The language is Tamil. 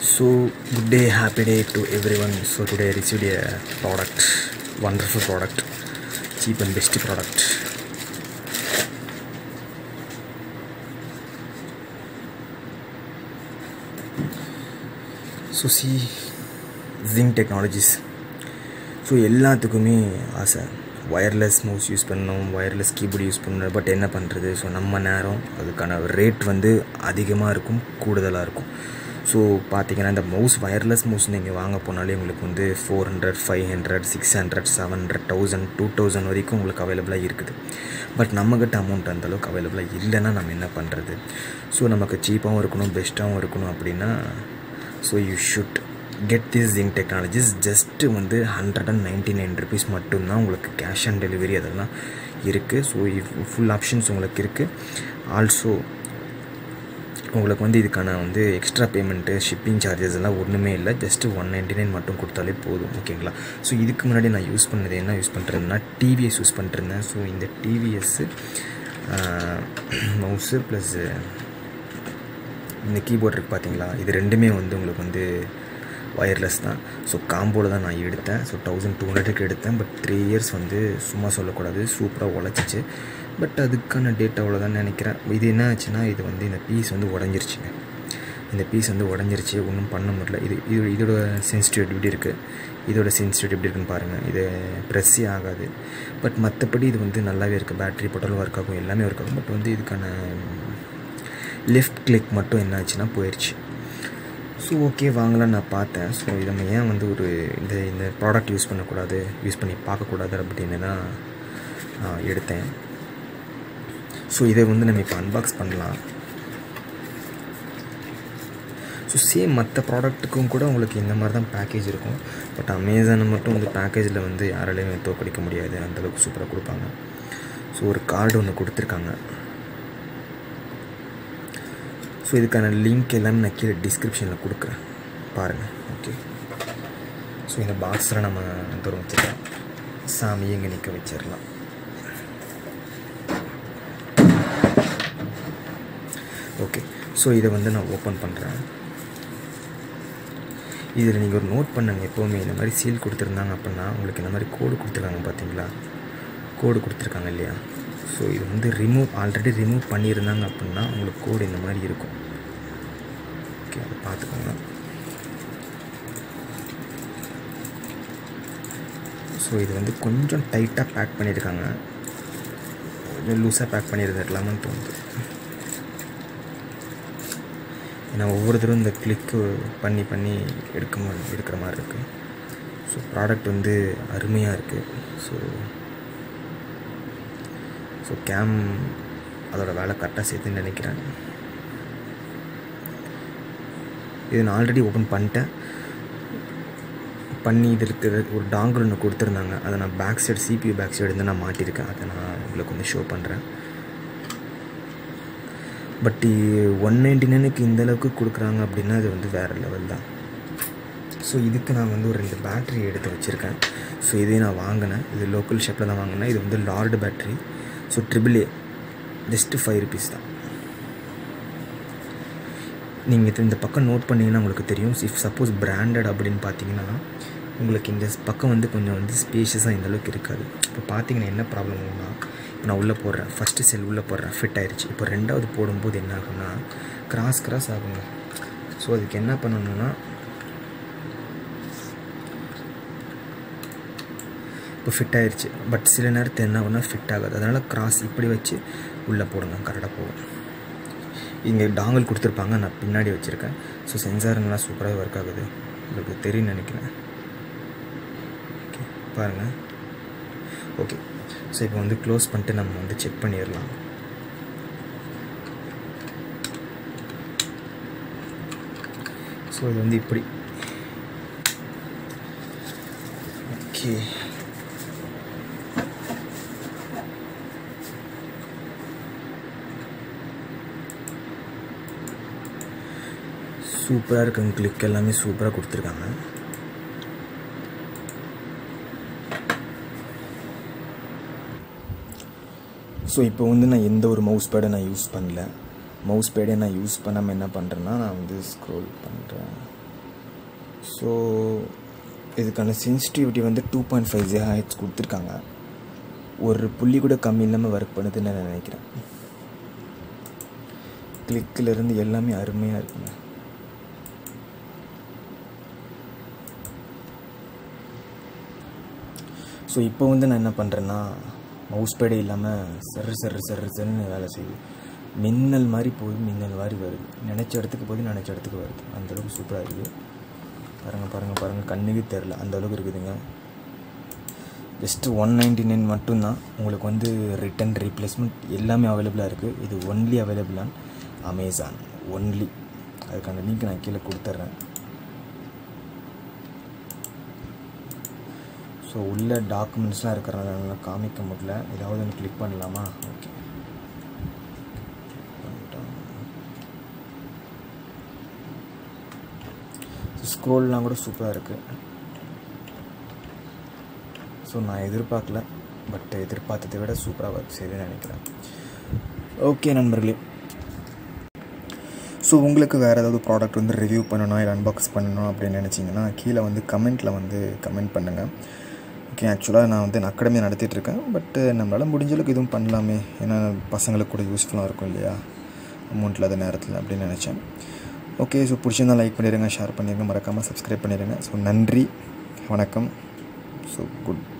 So good day, happy day to everyone. So today I received a product, wonderful product, cheap and best product. So சி ஜிங் டெக்னாலஜிஸ் ஸோ எல்லாத்துக்குமே ஆசை ஒயர்லெஸ் மவுஸ் யூஸ் பண்ணணும் ஒயர்லெஸ் கீபோர்டு யூஸ் பண்ணணும் பட் என்ன பண்ணுறது ஸோ நம்ம நேரம் அதுக்கான ரேட் வந்து அதிகமாக இருக்கும் கூடுதலாக இருக்கும் ஸோ பார்த்தீங்கன்னா இந்த மவுஸ் ஒயர்லெஸ் மவுஸ் நீங்கள் வாங்க போனாலே உங்களுக்கு வந்து four hundred five hundred six hundred seven hundred thousand two thousand வரைக்கும் உங்களுக்கு அவைலபிளாக இருக்குது பட் நம்மக்கிட்ட அமௌண்ட் அந்தளவுக்கு அவைலபிளாக இல்லைன்னா நம்ம என்ன பண்ணுறது ஸோ நமக்கு சீப்பாகவும் இருக்கணும் பெஸ்ட்டாகவும் இருக்கணும் அப்படின்னா so you should get this Zing technologies just வந்து hundred and ninety nine rupees மட்டும்தான் உங்களுக்கு கேஷ் ஆன் டெலிவரி அதெல்லாம் இருக்குது ஸோ ஃபுல் ஆப்ஷன்ஸ் உங்களுக்கு இருக்குது ஆல்சோ உங்களுக்கு வந்து இதுக்கான வந்து எக்ஸ்ட்ரா பேமெண்ட்டு ஷிப்பிங் சார்ஜஸ் எல்லாம் ஒன்றுமே இல்லை ஜஸ்ட்டு ஒன் நைன்ட்டி நைன் மட்டும் கொடுத்தாலே போதும் ஓகேங்களா ஸோ இதுக்கு முன்னாடி நான் யூஸ் பண்ணது என்ன யூஸ் பண்ணுறதுனா டிவிஎஸ் யூஸ் பண்ணிருந்தேன் ஸோ இந்த டிவிஎஸ்ஸு மவுஸு ப்ளஸ்ஸு இந்த கீபோர்ட் இருக்குது பார்த்தீங்களா இது ரெண்டுமே வந்து உங்களுக்கு வந்து ஒயர்லெஸ் தான் ஸோ காம்போவில் தான் நான் எடுத்தேன் ஸோ தௌசண்ட் டூ ஹண்ட்ரடுக்கு எடுத்தேன் பட் த்ரீ இயர்ஸ் வந்து சும்மா சொல்லக்கூடாது சூப்பராக உழைச்சிச்சு பட் அதுக்கான டேட் அவ்வளோதான் நினைக்கிறேன் இது என்ன ஆச்சுன்னா இது வந்து இந்த பீஸ் வந்து உடஞ்சிருச்சுங்க இந்த பீஸ் வந்து உடஞ்சிருச்சு ஒன்றும் பண்ண முடியல இது இது இதோட சென்சிட்டிவிட்டி எப்படி இருக்குது இதோட சென்சிட்டிவிட்டி எப்படி இருக்குன்னு பாருங்கள் இது ப்ரெஸ்ஸே ஆகாது பட் மற்றபடி இது வந்து நல்லாவே இருக்குது பேட்ரி போட்டாலும் ஒர்க் ஆகும் எல்லாமே ஒர்க் ஆகும் பட் வந்து இதுக்கான லெஃப்ட் கிளிக் மட்டும் என்ன ஆச்சுன்னா போயிடுச்சு ஸோ ஓகே வாங்கலாம்னு நான் பார்த்தேன் ஸோ இதை நம்ம ஏன் வந்து ஒரு இந்த இந்த ப்ராடக்ட் யூஸ் பண்ணக்கூடாது யூஸ் பண்ணி பார்க்கக்கூடாது அப்படின்னு தான் எடுத்தேன் ஸோ இதை வந்து நம்ம இப்போ அன்பாக்ஸ் பண்ணலாம் ஸோ சேம் மற்ற ப்ராடக்ட்டுக்கும் கூட உங்களுக்கு இந்த மாதிரி தான் பேக்கேஜ் இருக்கும் பட் அமேசானை மட்டும் வந்து பேக்கேஜில் வந்து யாராலையும் தோக்கடிக்க முடியாது அந்தளவுக்கு சூப்பராக கொடுப்பாங்க ஸோ ஒரு கார்டு ஒன்று கொடுத்துருக்காங்க ஸோ இதுக்கான லிங்க் எல்லாமே நான் கீழே டிஸ்கிரிப்ஷனில் கொடுக்குறேன் பாருங்கள் ஓகே ஸோ இந்த பாக்ஸில் நம்ம தூரம் வச்சுக்கலாம் சாமியை இங்கே நிற்க வச்சிடலாம் ஓகே ஸோ இதை வந்து நான் ஓப்பன் பண்ணுறேன் இதில் நீங்கள் ஒரு நோட் பண்ணுங்கள் எப்போவுமே இந்த மாதிரி சீல் கொடுத்துருந்தாங்க அப்படின்னா உங்களுக்கு இந்த மாதிரி கோடு கொடுத்துருக்காங்க பார்த்தீங்களா கோடு கொடுத்துருக்காங்க இல்லையா ஸோ இது வந்து ரிமூவ் ஆல்ரெடி ரிமூவ் பண்ணியிருந்தாங்க அப்படின்னா உங்களுக்கு கோடு இந்த மாதிரி இருக்கும் ஓகே அதை பார்த்துக்கோங்க ஸோ இது வந்து கொஞ்சம் டைட்டாக பேக் பண்ணியிருக்காங்க கொஞ்சம் லூஸாக பேக் பண்ணியிருந்துருக்கலாமான்னு தோணுது ஏன்னா ஒவ்வொரு தடவை இந்த கிளிக்கு பண்ணி பண்ணி எடுக்க எடுக்கிற மாதிரி இருக்குது ஸோ ப்ராடக்ட் வந்து அருமையாக இருக்குது ஸோ ஸோ கேம் அதோடய வேலை கரெக்டாக சேர்த்துன்னு நினைக்கிறேன் இது நான் ஆல்ரெடி ஓப்பன் பண்ணிட்டேன் பண்ணி இது இருக்கிற ஒரு டாங்கல் ஒன்று கொடுத்துருந்தாங்க அதை நான் back side CPU back side வந்து நான் மாட்டியிருக்கேன் அதை நான் உங்களுக்கு வந்து ஷோ பண்ணுறேன் பட் ஒன் நைன்டி நைனுக்கு இந்தளவுக்கு கொடுக்குறாங்க அப்படின்னா அது வந்து வேறு லெவல் தான் ஸோ இதுக்கு நான் வந்து ஒரு ரெண்டு பேட்ரி எடுத்து வச்சுருக்கேன் ஸோ இதையும் நான் வாங்கினேன் இது லோக்கல் ஷாப்பில் தான் வாங்கினேன் இது வந்து lord battery so triple A just five rupees தான் நீங்கள் இந்த பக்கம் நோட் பண்ணிங்கன்னா உங்களுக்கு தெரியும் இஃப் சப்போஸ் பிராண்டட் அப்படின்னு பார்த்தீங்கன்னா உங்களுக்கு இந்த பக்கம் வந்து கொஞ்சம் வந்து ஸ்பேஷியஸாக இந்த அளவுக்கு இருக்காது இப்போ பார்த்தீங்கன்னா என்ன ப்ராப்ளம்னா இப்போ நான் உள்ளே போடுறேன் ஃபஸ்ட்டு செல் உள்ளே போடுறேன் ஃபிட் ஆயிடுச்சு இப்போ ரெண்டாவது போடும்போது என்ன ஆகும்னா கிராஸ் கிராஸ் ஆகுங்க ஸோ அதுக்கு என்ன பண்ணணும்னா இப்போ ஃபிட் ஆயிடுச்சு பட் சில நேரத்தில் என்ன ஆகுனா ஃபிட் ஆகாது அதனால் கிராஸ் இப்படி வச்சு உள்ளே போடுங்க கரெக்டாக போகும் இங்கே டாங்கல் கொடுத்துருப்பாங்க நான் பின்னாடி வச்சுருக்கேன் ஸோ சென்சார் நல்லா சூப்பராக ஒர்க் ஆகுது உங்களுக்கு தெரியும் நினைக்கிறேன் ஓகே பாருங்கள் ஓகே ஸோ இப்போ வந்து க்ளோஸ் பண்ணிட்டு நம்ம வந்து செக் பண்ணிடலாம் ஸோ இது வந்து இப்படி ஓகே சூப்பராக இருக்குங்க கிளிக் எல்லாமே சூப்பராக கொடுத்துருக்காங்க ஸோ இப்போ வந்து நான் எந்த ஒரு மவுஸ் பேடை நான் யூஸ் பண்ணல மவுஸ் பேடை நான் யூஸ் பண்ணாமல் என்ன பண்ணுறேன்னா நான் வந்து ஸ்க்ரோல் பண்ணுறேன் ஸோ இதுக்கான சென்சிட்டிவிட்டி வந்து two point five J H கொடுத்துருக்காங்க ஒரு புள்ளி கூட கம்மி இல்லாமல் ஒர்க் பண்ணுதுன்னு நான் நினைக்கிறேன் கிளிக்கிலேருந்து எல்லாமே அருமையாக இருக்குங்க ஸோ இப்போ வந்து நான் என்ன பண்ணுறேன்னா மவுஸ் பேடே இல்லாமல் சர்ரு சர்ரு சர்ரு சர்ன்னு வேலை செய்யுது மின்னல் மாதிரி போகுது மின்னல் மாதிரி வருது நினச்ச இடத்துக்கு போகுது நினச்ச இடத்துக்கு வருது அந்தளவுக்கு சூப்பராக இருக்குது பாருங்கள் பாருங்கள் பாருங்கள் கண்ணுக்கு தெரில அந்த அளவுக்கு இருக்குதுங்க ஜஸ்ட்டு ஒன் நைன்டி நைன் மட்டும்தான் உங்களுக்கு வந்து ரிட்டன் ரீப்ளேஸ்மெண்ட் எல்லாமே அவைலபிளாக இருக்குது இது only available on Amazon only அதுக்கான லிங்க் நான் கீழே கொடுத்துட்றேன் ஸோ உள்ள டாக்குமெண்ட்ஸ்லாம் இருக்கிறனால காமிக்க முடியல ஏதாவது ஒன்று கிளிக் பண்ணலாமா ஓகே ஸ்க்ரோல்லாம் கூட சூப்பராக இருக்குது ஸோ நான் எதிர்பார்க்கல பட் எதிர்பார்த்ததை விட சூப்பராக ஒர்க் செய்யுதுன்னு நினைக்கிறேன் ஓகே நண்பர்களே ஸோ உங்களுக்கு வேறு ஏதாவது ப்ராடக்ட் வந்து ரிவ்யூ பண்ணணும் இல்லை அன்பாக்ஸ் பண்ணணும் அப்படின்னு நினச்சிங்கன்னா கீழே வந்து கமெண்ட்டில் வந்து கமெண்ட் பண்ணுங்கள் ஓகே ஆக்சுவலாக நான் வந்து நான் அகாடமி நடத்திட்டுருக்கேன் பட்டு நம்மளால் முடிஞ்ச அளவுக்கு இதுவும் பண்ணலாமே ஏன்னா பசங்களுக்கு கூட யூஸ்ஃபுல்லாக இருக்கும் இல்லையா அமௌண்ட் இல்லாத நேரத்தில் அப்படின்னு நினச்சேன் ஓகே ஸோ பிடிச்சிருந்தா லைக் பண்ணிடுங்க ஷேர் பண்ணிடுங்க மறக்காமல் சப்ஸ்கிரைப் பண்ணிடுங்க ஸோ நன்றி வணக்கம் ஸோ குட்